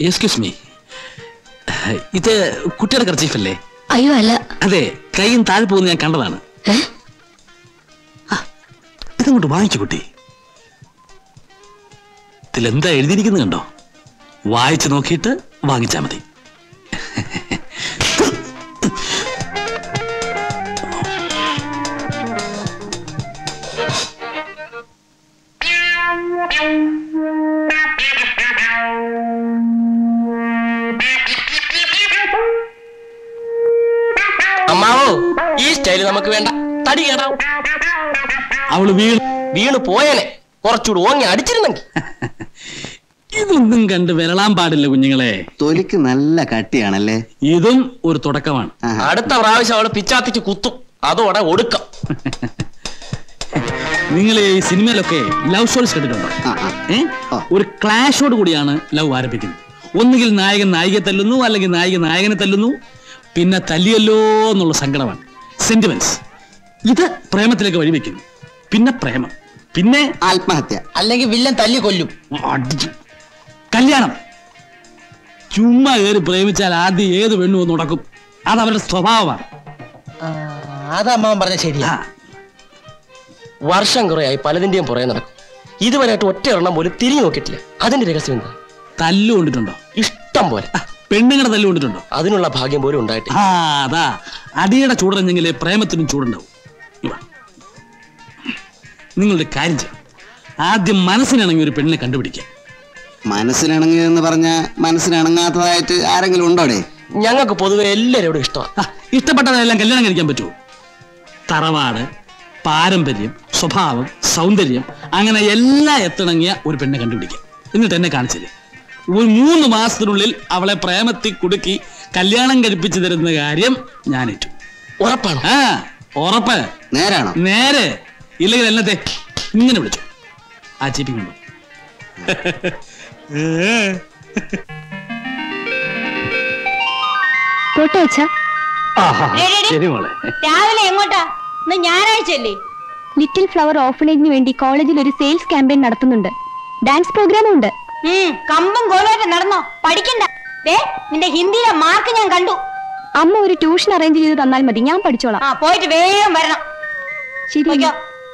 Excuse me ഇത് കുട്ടിയുടെ കർച്ചീഫല്ലേ അയ്യോ അല്ല അതെ കൈയും താഴെ പോകുന്ന ഞാൻ കണ്ടതാണ് ഏ? ഇതങ്ങോട്ട് വാങ്ങിച്ചു കുട്ടി ഇതിലെന്താ എഴുതിയിരിക്കുന്നത് കണ്ടോ വായിച്ചു നോക്കിയിട്ട് വാങ്ങിച്ചാ മതി അമ്മാവോ ഈ സ്റ്റൈല് നമുക്ക് വേണ്ട തടി കേടാവും അവള് വീണ് വീണ് പോയേനെ കുറച്ചുകൂടി ഓങ്ങി അടിച്ചിരുന്നെങ്കിൽ ഇതൊന്നും കണ്ട് വിരളാൻ പാടില്ല കുഞ്ഞുങ്ങളെ തൊലിക്ക് നല്ല കട്ടിയാണല്ലേ ഇതും ഒരു തുടക്കമാണ് ആഹാ. അടുത്ത പ്രാവശ്യം അവള് പിച്ചാത്തിക്ക് കുത്തും അതോടെ ഒടുക്കം നിങ്ങൾ ഈ സിനിമയിലൊക്കെ ലവ് സ്റ്റോറീസ് കേട്ടിട്ടുണ്ടോ ആ, ആ. ഏ? ആ. ഒരു ക്ലാഷോട് കൂടിയാണ് ലവ് ആരംഭിക്കുന്നത് ഒന്നുകിൽ നായകൻ നായികയെ തല്ലുന്നു അല്ലെങ്കിൽ നായിക നായകനെ തല്ലുന്നു പിന്നെ തല്ലിയല്ലോ എന്നുള്ള സങ്കടമാണ് സെന്റിമെന്റ്സ് ഇത് പ്രേമത്തിലേക്ക് വഴിവെക്കുന്നു പിന്നെ പ്രേമം പിന്നെ ആത്മഹത്യ അല്ലെങ്കിൽ വില്ലൻ തല്ലി കൊല്ലും അടിച്ച് കല്യാണം ചുമ്മാ കയറി പ്രേമിച്ചാൽ ആദ്യം ഏത് പെണ്ണു ഒന്ന് ഉടക്കും അത് അവരുടെ സ്വഭാവമാണ് ആ, അത് അമ്മാവൻ പറഞ്ഞ ശരിയാ ആ, വർഷം കുറയായി പലതിന്റെയും പുറകെ നടക്കും ഇതുവരെയായിട്ട് ഒറ്റ എണ്ണം പോലും തിരിഞ്ഞു നോക്കിയിട്ടില്ല അതിന്റെ രഹസ്യം എന്താ തല്ലു കൊണ്ടിട്ടുണ്ടോ ഇഷ്ടം പോലെ ആ, പെണ്ണുങ്ങളുടെ തല്ലു കൊണ്ടിട്ടുണ്ടോ അതിനുള്ള ഭാഗ്യം പോലും ഉണ്ടായിട്ടില്ല ആ അതാ അടിയുടെ ചൂടറിഞ്ഞെങ്കിലേ പ്രേമത്തിനും ചൂടുണ്ടാവും ഇവ. നിങ്ങളുടെ കാര്യം ചെയ്യും ആദ്യം മനസ്സിനാണെങ്കിൽ ഒരു പെണ്ണിനെ കണ്ടുപിടിക്കുക മനസ്സിനിണങ്ങിയതെന്ന് പറഞ്ഞ മനസ്സിനിണങ്ങാത്തതായിട്ട് ആരെങ്കിലും ഉണ്ടോടെ ഞങ്ങൾക്ക് പൊതുവെ എല്ലാവരോടും ഇഷ്ടമാണ് ആ, ഇഷ്ടപ്പെട്ടതെല്ലാം കല്യാണം കഴിക്കാൻ പറ്റുമോ തറവാട് പാരമ്പര്യം സ്വഭാവം സൗന്ദര്യം അങ്ങനെ എല്ലാം എത്തിണങ്ങിയ ഒരു പെണ്ണെ കണ്ടുപിടിക്കുക എന്നിട്ട് എന്നെ കാണിച്ചില്ലേ ഒരു മൂന്ന് മാസത്തിനുള്ളിൽ അവളെ പ്രേമത്തിൽ കുടുക്കി കല്യാണം കഴിപ്പിച്ചു തരുന്ന കാര്യം ഞാൻ ഏറ്റു ഉറപ്പാണോ ആ ഉറപ്പ് നേരാണോ നേരെ ഇല്ലെങ്കിൽ എന്നത്തെ ഇങ്ങനെ വിളിച്ചു ആ ചീപ്പിങ് കൊണ്ടു പോട്ടെ അച്ഛാ ശരി മോളെ രാവിലെ എങ്ങോട്ടാ ഇന്ന് ഞായറാഴ്ചയല്ലേ ലിറ്റിൽ ഫ്ലവർ ഓഫനേജിന് വേണ്ടി കോളേജിൽ ഒരു സെയിൽസ് ക്യാമ്പയിൻ നടത്തുന്നുണ്ട് ഡാൻസ് പ്രോഗ്രാമും ഉണ്ട് ഉം കമ്പും കോലുമായിട്ട് നടന്നോ പഠിക്കണ്ട ദേ നിന്റെ ഹിന്ദിയിലെ മാർക്ക് ഞാൻ കണ്ടു അമ്മ ഒരു ട്യൂഷൻ അറേഞ്ച് ചെയ്ത് തന്നാൽ മതി ഞാൻ പഠിച്ചോളാം ആ പോയിട്ട് വേഗം വരണം ശരി പോയിക്കോ.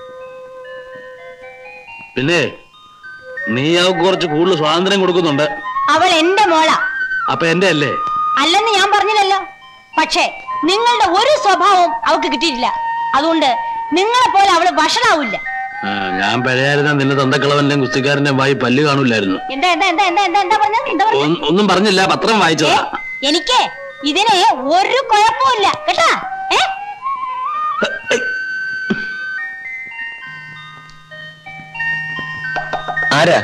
പിന്നെ നീ അവൾക്ക് കുറച്ച് കൂടുതൽ സ്വാതന്ത്ര്യം കൊടുക്കുന്നുണ്ട് അവൾ എന്റെ മോളാ അപ്പൊ എന്റെ അല്ലേ അല്ലെന്ന് ഞാൻ പറഞ്ഞില്ലല്ലോ പക്ഷേ നിങ്ങളുടെ ഒരു സ്വഭാവവും അവൾക്ക് കിട്ടിയിട്ടില്ല അതുകൊണ്ട് നിങ്ങളെ പോലെ അവള് വഷളാവില്ല ആ, ഞാൻ പഴയായിരുന്ന നിന്റെ തന്തക്കളവന്റെ കുസ്തിക്കാരന്റെ വായി പല്ല് കാണൂലായിരുന്നു എന്താ എന്താ എന്താ എന്താ എന്താ എന്താ പറഞ്ഞത് എന്താ പറഞ്ഞത് ഒ- ഒന്നും പറഞ്ഞില്ല പത്രം വായിച്ചതാ എനിക്ക് ഇതിന് ഒരു കുഴപ്പമില്ല കേട്ടാ ഏ ആരാ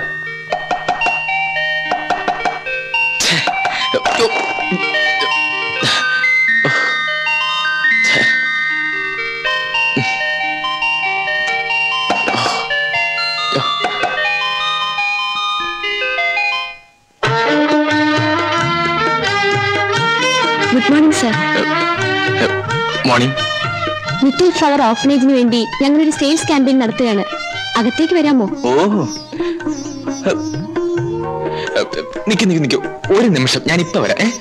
good morning sir morning little flower ഓഫനേജിന് വേണ്ടി ഞങ്ങളൊരു സെയിൽസ് ക്യാമ്പയിൻ നടത്തുകയാണ് അകത്തേക്ക് വരാമോ ഓ നിക്ക് നിക്ക് നിക്ക് ഒരു നിമിഷം ഞാൻ ഇപ്പൊ വരാം ഏ?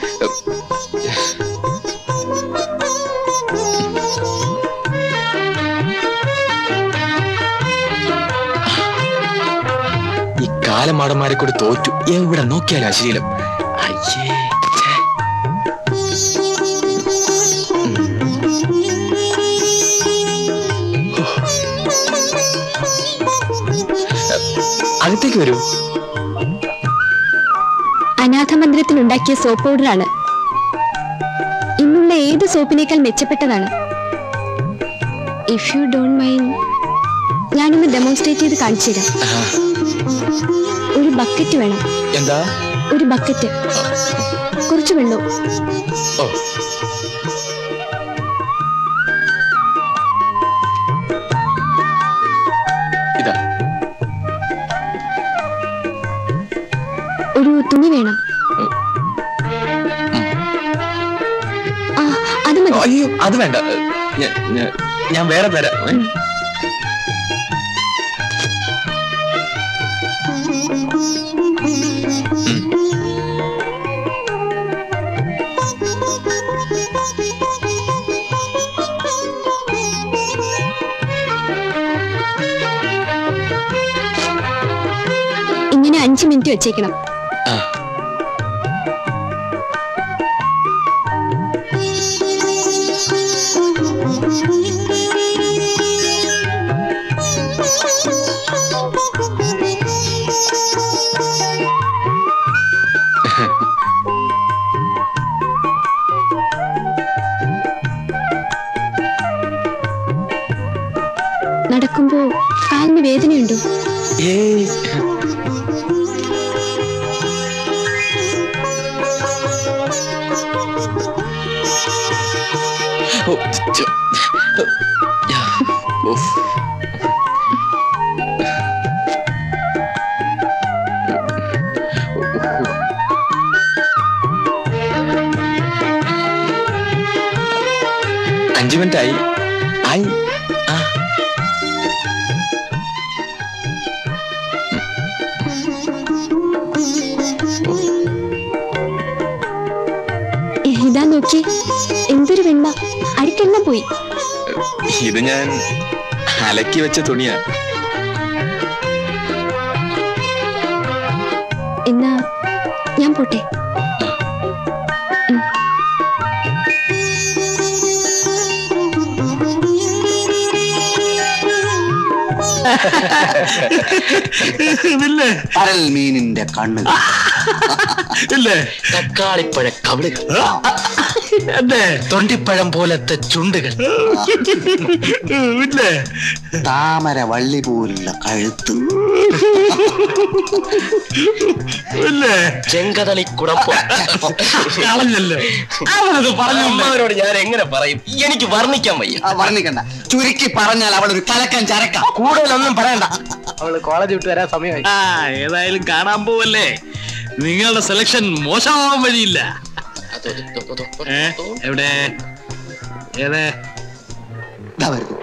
ഈ കാലമാടന്മാരെ കൂടി തോറ്റു എവിടെ നോക്കിയാലും അശ്ലീലം അയ്യേ ഛേ. അകത്തേക്ക് വരൂ അനാഥ മന്ദിരത്തിൽ ഉണ്ടാക്കിയ സോപ്പ് പൗഡറാണ് ഇന്നുള്ള ഏത് സോപ്പിനേക്കാൾ മെച്ചപ്പെട്ടതാണ് ഇഫ് യു ഡോണ്ട് മൈൻഡ് ഞാനൊന്ന് ഡെമോൺസ്ട്രേറ്റ് ചെയ്ത് കാണിച്ചു തരാം ഒരു ബക്കറ്റ് വേണം എന്താ ഒരു ബക്കറ്റ് കുറച്ച് വെള്ളവും ഓ ഇതാ ഒരു തുണി വേണം ആ അത് മതി അയ്യോ അത് വേണ്ട ഞാൻ- ഞാൻ- ഞാൻ വേറെ തരാം ഏ? അഞ്ച് മിനിറ്റ് വെച്ചേക്കണം ആ നടക്കുമ്പോ കാലിന് വേദനയുണ്ടോ ഏയ് ഓ, ചോ. യാ, ഉഫ്. അഞ്ചു മിനിറ്റ് ആയി ആയി ആ ഇതാ നോക്കി എന്തൊരു വെണ്ണ അരിക്കെല്ലാം പോയി ഇത് ഞാൻ അലക്കി വെച്ച തുണിയാ എന്നാ ഞാൻ പോട്ടെ ഇല്ലേ പരൽ മീനിന്റെ കണ്ണുകൾ ഇല്ലേ തക്കാളിപ്പഴ കവിളുകൾ എന്നെ തൊണ്ടിപ്പഴം പോലത്തെ ചുണ്ടുകൾ ഇല്ലേ താമര വള്ളി പോലുള്ള കഴുത്ത് ഇല്ലേ ചെങ്കതളി കുടപ്പം കളഞ്ഞല്ലോ അവനത് പറഞ്ഞില്ല അമ്മവരോട് ഞാൻ എങ്ങനെ പറയും എനിക്ക് വർണ്ണിക്കാൻ വയ്യ ആ, വർണ്ണിക്കണ്ട ചുരുക്കി പറഞ്ഞാൽ അവൾ ഒരു കലക്കൻ ചരക്ക കൂടുതലൊന്നും പറയണ്ട അവള് കോളേജ് വിട്ട് വരാൻ സമയമായി ആ ഏതായാലും കാണാൻ പോവല്ലേ നിങ്ങളുടെ സെലക്ഷൻ മോശമാവാൻ വഴിയില്ല ഏ എവിടെ ഏതേ ഇതാ വരുന്നു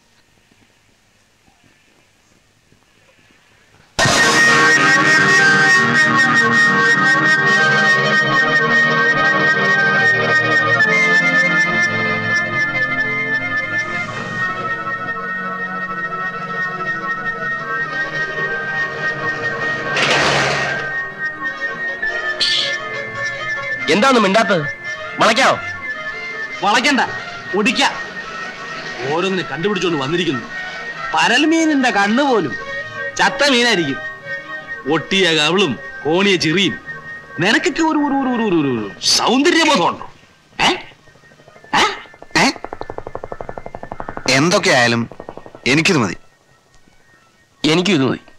എന്താന്ന് മിണ്ടാത്തത് വളയ്ക്കാവോ വളയ്ക്കണ്ട ഒടിക്ക ഓരോന്നിനെ കണ്ടുപിടിച്ചോണ്ട് വന്നിരിക്കുന്നു പരൽമീനിന്റെ കണ്ണ് പോലും ചത്ത മീനായിരിക്കും ഒട്ടിയ കവിളും കോണിയ ചിറിയും നിനക്കൊക്കെ ഒരു ഒരു ഒരു ഒരു ഒരു ഒരു സൗന്ദര്യബോധമുണ്ടോ ഏ ഏ? ഏ എന്തൊക്കെയായാലും എനിക്കിത് മതി എനിക്കും ഇത് മതി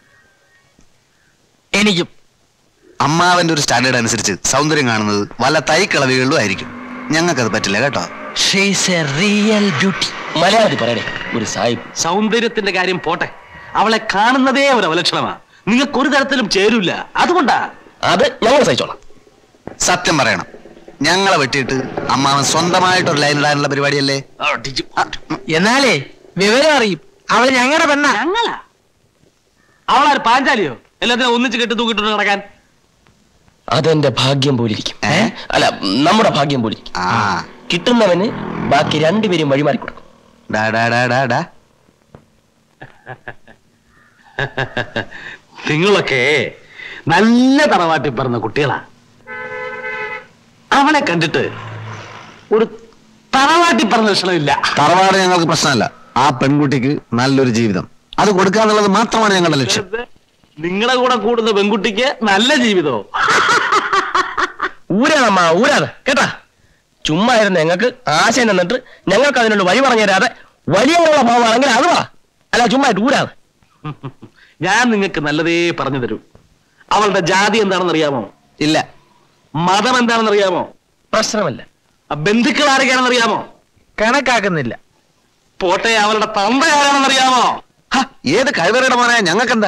എനിക്കും അമ്മാവന്റെ ഒരു സ്റ്റാൻഡേർഡ് അനുസരിച്ച് സൗന്ദര്യം കാണുന്നത് വല്ല തൈക്കളവികളിലും ആയിരിക്കും ഞങ്ങൾക്കത് പറ്റില്ല കേട്ടോ ഷീസ് എ റിയൽ ബ്യൂട്ടി മലയാളത്തിൽ പറയണേ ഒരു സാഹിബ് സൗന്ദര്യത്തിന്റെ കാര്യം പോട്ടെ അവളെ കാണുന്നതേ ഒരു അവലക്ഷണമാ നിങ്ങൾക്ക് ഒരു തരത്തിലും ചേരൂല അതുകൊണ്ടാ അത് ഞങ്ങൾ സഹിച്ചോളാം സത്യം പറയണം ഞങ്ങളെ വെട്ടിയിട്ട് അമ്മാവൻ സ്വന്തമായിട്ടൊരു ലൈൻ ഇടാനുള്ള പരിപാടിയല്ലേ ആ, ടിജു. എന്നാലേ വിവരം അറിയും അവള് ഞങ്ങളുടെ പെണ്ണ ഞങ്ങളാ അവളാര് പാഞ്ചാലിയോ എല്ലാത്തിനും ഒന്നിച്ച് കെട്ടി തൂക്കിട്ടുണ്ട് നടക്കാൻ അതെന്റെ ഭാഗ്യം പോലിരിക്കും ഏ? അല്ല നമ്മുടെ ഭാഗ്യം പോലിരിക്കും ആ കിട്ടുന്നവന് ബാക്കി രണ്ടുപേരും വഴിമാറി കൊടുക്കും ഡാ ഡാ ഡാ ഡാ ഡാ നിങ്ങളൊക്കെ നല്ല തറവാട്ടിൽ പറഞ്ഞ കുട്ടികളാ അവളെ കണ്ടിട്ട് ഒരു തറവാട്ടി പറഞ്ഞ ലക്ഷണമില്ല തറവാട് ഞങ്ങൾക്ക് പ്രശ്നമല്ല ആ പെൺകുട്ടിക്ക് നല്ലൊരു ജീവിതം അത് കൊടുക്കാന്നുള്ളത് മാത്രമാണ് ഞങ്ങളുടെ ലക്ഷ്യം നിങ്ങളുടെ കൂടെ കൂടുന്ന പെൺകുട്ടിക്ക് നല്ല ജീവിതമോ ഊരാണമ്മ ഊരാണ് കേട്ടാ ചുമ്മാ ഇരുന്ന് ഞങ്ങൾക്ക് ആശ നിന്നിട്ട് ഞങ്ങൾക്ക് അതിനുള്ള വഴി പറഞ്ഞു തരാതെ വലിയ ഭാവമാണെങ്കിൽ അത് വാ അല്ല ചുമ്മാ ഇട്ട് ഊരാണ് ഞാൻ നിങ്ങൾക്ക് നല്ലതേ പറഞ്ഞു തരൂ അവളുടെ ജാതി എന്താണെന്ന് അറിയാമോ ഇല്ല മതം എന്താണെന്ന് അറിയാമോ പ്രശ്നമല്ല ആ ബന്ധുക്കൾ ആരൊക്കെയാണെന്ന് അറിയാമോ കണക്കാക്കുന്നില്ല പോട്ടെ അവളുടെ തന്ത ആരാണെന്ന് അറിയാമോ ഹ, ഏത് കഴിവറയുടെ മോനെ ഞങ്ങൾക്കെന്താ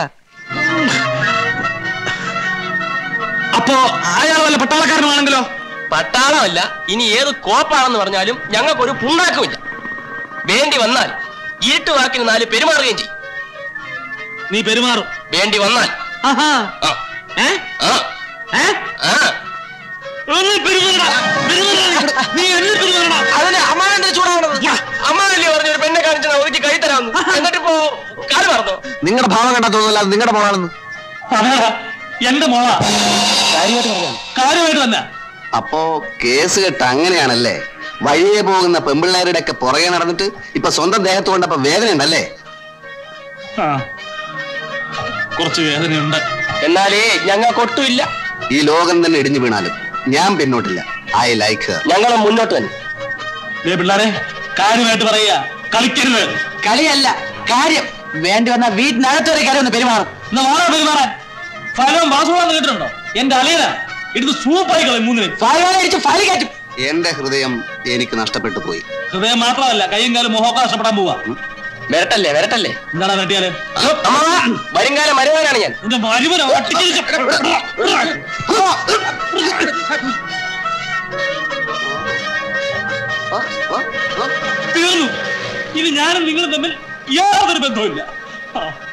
അപ്പോ അയാൾ വല്ല പട്ടാളക്കാരനാണെങ്കിലോ പട്ടാളമല്ല ഇനി ഏത് കോപ്പാണെന്ന് പറഞ്ഞാലും ഞങ്ങൾക്കൊരു പുണ്ണാക്കുമില്ല വേണ്ടി വന്നാൽ ഇരുട്ടുവാക്കിന് നാല് പെരുമാറുകയും ചെയ്യും നീ പെരുമാറും വേണ്ടി വന്നാൽ ആഹാ. ആ, ഏ? ആ, ഏ? ആ. ഒന്ന് പെരുമാറടാ. പെരുമാറടാ നീ. നീ എന്നെ പെരുമാറടാ. അതിന് അമ്മാവന്റെ ചൂടാവണത് അമ്മാവല്ലേ പറഞ്ഞു ഒരു പെണ്ണെ കാണിച്ചാൽ ഒതുക്കി കൈ തരാമെന്ന് എന്നിട്ടിപ്പോ കാല് മറന്നോ നിങ്ങളുടെ ഭാവം കണ്ടാ തോന്നുന്നില്ല അത് നിങ്ങളുടെ മോളാണെന്ന് അതാ, എന്റെ മോളാ കാര്യമായിട്ട് പറഞ്ഞാണ് കാര്യമായിട്ട് തന്നെ അപ്പോ കേസ് കെട്ട് അങ്ങനെയാണല്ലേ വഴിയെ പോകുന്ന പെമ്പിള്ളേരുടെ ഒക്കെ പുറകെ നടന്നിട്ട് ഇപ്പൊ സ്വന്തം ദേഹത്ത് കൊണ്ടപ്പോ വേദന ഉണ്ടല്ലേ ആ കുറച്ച് വേദനയുണ്ട് എന്നാലേ ഞങ്ങൾക്ക് ഒട്ടുമില്ല ഈ ലോകം തന്നെ ഇടിഞ്ഞു വീണാലും ഞാൻ പിന്നോട്ടില്ല ഐ ലൈക്ക് ഹർ ഞങ്ങൾ മുന്നോട്ട് തന്നെ ദേ പിള്ളാരെ കാര്യമായിട്ട് പറയുക കളിക്കരുത് കളിയല്ല കാര്യം വേണ്ടി വന്ന വീട്ടിനകത്ത് വരെ കയറി ഒന്ന് പെരുമാറും എന്നാ മാറാ പെരുമാറാൻ ഫലവും പാസ്പോർട്ട് കേട്ടിട്ടുണ്ടോ എന്റെ അളിയന എടുത്ത് സൂപ്പായി കളയും മൂന്നിനെ ഫയൽ അടിച്ച് ഫയൽ കയറ്റും എന്റെ ഹൃദയം എനിക്ക് നഷ്ടപ്പെട്ടു പോയി ഹൃദയം മാത്രമല്ല കയ്യും കാലും മുഖമൊക്കെ നഷ്ടപ്പെടാൻ പോവാ വരട്ടല്ലേ വരട്ടല്ലേ എന്താണ് വെട്ടിയാല് വരുംകാലം മരുവാനാണ് ഞാൻ എന്റെ മരുവനോ ആ, ആ, ആ. തീർന്നു ഇനി ഞാനും നിങ്ങളും തമ്മിൽ യാതൊരു ബന്ധവുമില്ല ആ.